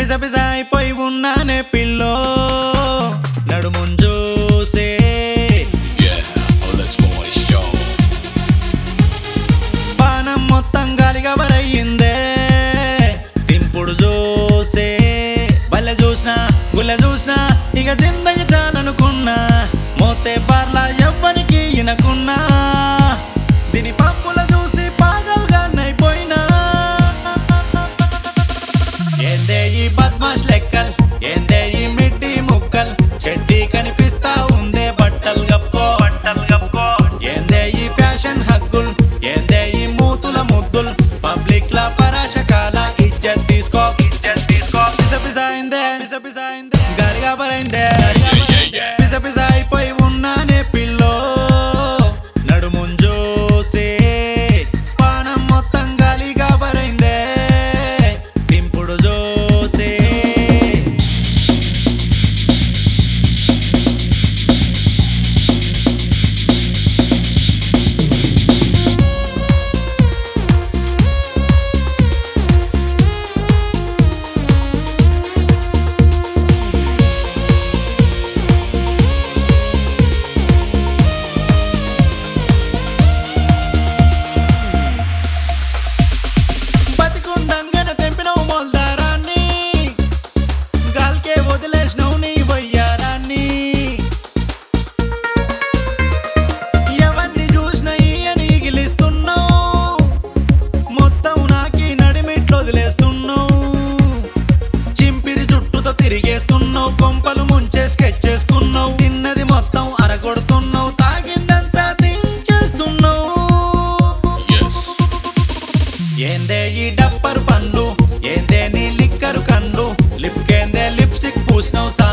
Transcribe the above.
పిస పిస అయిపోయి ఉన్నానే పిల్లో నడుముంజూసే Yeah, oh let's boy show. పానం మొత్తం గాలిగా వరయ్యిందే దింపుడు చూసే బల్ల చూసిన గుల్ల చూసిన ఇక జిందగి చాలనుకున్నా మోతే బార్లా ఎవ్వనికి ఇనకున్నా దీని పప్పుల చూసి పాగల్గా నైపోయినా ఏందే ఈ బద్మాష్ లెక్కల్ ఏందే ఈ మిడ్డి ముక్కల్ చెడ్డీ కనిపిస్తా ఉందే బట్టలు గప్పుకో బట్టలు గప్పుకో ఏందే ఈ ఫ్యాషన్ హగ్గుల్ ఏందే ఈ మూతుల ముద్దుల్ పబ్లిక్ లా పరాశకాల ఇజ్జత్ తీసుకో ఇజ్జత్ తీసుకో పిస పిస అయిందే పిస పిస అయిందే గారిగా బరైందే పిస పిస అయిపోయి ఉన్నానే పిల్లో నడుముంజూసే పానం మొత్తం గాలిగా బరైందే దింపుడు జోసే బతికుండంగానే తెంపినవు మొల్దారాన్ని గాల్కే వదిలేసినవు నీ వయ్యారాన్ని ఎవరిని చూసినా ఈయని గిలిస్తున్నావు మొత్తం నాకి నడిమిట్లు వదిలేస్తున్నావు చింపిరి చుట్టూతో తిరిగేస్తున్నావు కొంపలు ముంచే స్కెచ్ చేసుకున్నావు తిన్నది మొత్తం అరగొడుతున్నావు తాగిందంతా దించేస్తున్నావు Yes. ఏందే ఈ డప్పర్ పండ్లు ఏందే నీ లిక్కరు కన్ను లిప్ కేందే లిప్స్టిక్ పూసినావు